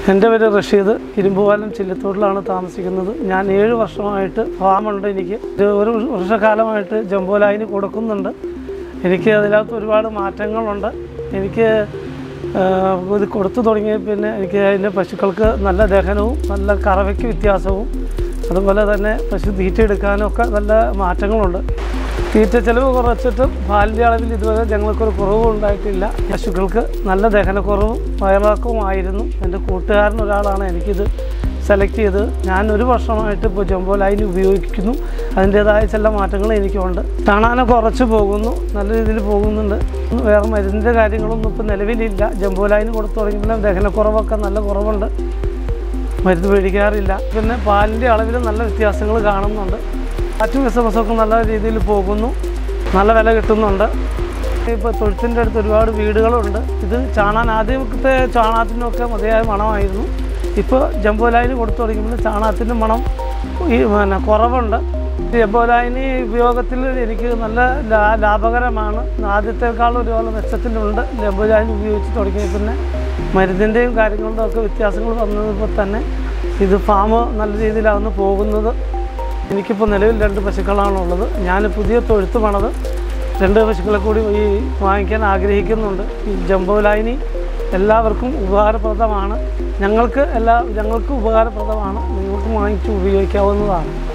എൻ്റെ പേര് റഷീദ് ഇരുമ്പുപാലം ചില്ലത്തോട്ടിലാണ് താമസിക്കുന്നത് ഞാൻ ഏഴ് വർഷമായിട്ട് ഫാമുണ്ട് എനിക്ക് ഒരു ഒരു വർഷക്കാലമായിട്ട് ജംബോലായിന് കൊടുക്കുന്നുണ്ട് എനിക്ക് അതിനകത്ത് ഒരുപാട് മാറ്റങ്ങളുണ്ട് എനിക്ക് ആ, ഇത് കൊടുത്തു തുടങ്ങിയ പിന്നെ എനിക്ക് അതിൻ്റെ പശുക്കൾക്ക് നല്ല ദഹനവും നല്ല കറവയ്ക്ക് വ്യത്യാസവും അതുപോലെ തന്നെ പശു തീറ്റ എടുക്കാനും ഒക്കെ നല്ല മാറ്റങ്ങളുണ്ട് തീറ്റ ചെലവ് കുറച്ചിട്ടും പാലിൻ്റെ അളവിൽ ഇതുവരെ ഞങ്ങൾക്കൊരു കുറവും ഉണ്ടായിട്ടില്ല പശുക്കൾക്ക് നല്ല ദഹനക്കുറവും വയറിളക്കവുമായിരുന്നു എൻ്റെ കൂട്ടുകാരൻ ഒരാളാണ് എനിക്കിത് സെലക്ട് ചെയ്ത് ഞാൻ ഒരു വർഷമായിട്ട് ഇപ്പോൾ ജംബോ ലൈൻ ഉപയോഗിക്കുന്നു അതിൻ്റേതായ ചില മാറ്റങ്ങൾ എനിക്കുണ്ട് കാണാനൊക്കെ കുറച്ച് പോകുന്നു നല്ല രീതിയിൽ പോകുന്നുണ്ട് വേറെ മരുന്നിൻ്റെ കാര്യങ്ങളൊന്നും ഇപ്പോൾ നിലവിലില്ല ജംബോ ലൈൻ കൊടുത്തു തുടങ്ങിയപ്പോൾ ദഹനക്കുറവൊക്കെ നല്ല കുറവുണ്ട് മരുന്ന് മേടിക്കാറില്ല പിന്നെ പാലിൻ്റെ അളവിൽ നല്ല വ്യത്യാസങ്ങൾ കാണുന്നുണ്ട് മറ്റു ബിസിനസ്സൊക്കെ നല്ല രീതിയിൽ പോകുന്നു നല്ല വില കിട്ടുന്നുണ്ട് ഇപ്പോൾ തൊഴുത്തിൻ്റെ അടുത്ത് ഒരുപാട് വീടുകളുണ്ട് ഇത് ചാണാൻ ആദ്യമത്തെ ചാണകത്തിനൊക്കെ മതിയായ മണമായിരുന്നു ഇപ്പോൾ ജംബോ ലൈന് കൊടുത്തു തുടങ്ങിയപ്പോൾ ചാണകത്തിൻ്റെ മണം ഈ പിന്നെ കുറവുണ്ട് ജംബോ ലൈന് ഉപയോഗത്തിൽ എനിക്ക് നല്ല ലാ- ലാഭകരമാണ് ആദ്യത്തെക്കാളും ഒരുപാട് മെച്ചത്തിലുണ്ട് ജംബോ ലൈൻ ഉപയോഗിച്ച് തുടങ്ങിയ പിന്നെ മരുന്നിൻ്റെയും കാര്യങ്ങളുടെയും ഒക്കെ വ്യത്യാസങ്ങൾ വന്നപ്പോൾ തന്നെ ഇത് ഫാം നല്ല രീതിയിലാണ് പോകുന്നത് എനിക്കിപ്പോൾ നിലവിൽ രണ്ട് പശുക്കളാണുള്ളത് ഞാൻ പുതിയ തൊഴുത്ത് പണത് രണ്ട് പശുക്കളെ കൂടി ഈ വാങ്ങിക്കാൻ ആഗ്രഹിക്കുന്നുണ്ട് ഈ ജംബോ ലൈനി എല്ലാവർക്കും ഉപകാരപ്രദമാണ് ഞങ്ങൾക്ക് എല്ലാ ഞങ്ങൾക്ക് ഉപകാരപ്രദമാണ് നിങ്ങൾക്ക് വാങ്ങിച്ച് ഉപയോഗിക്കാവുന്നതാണ്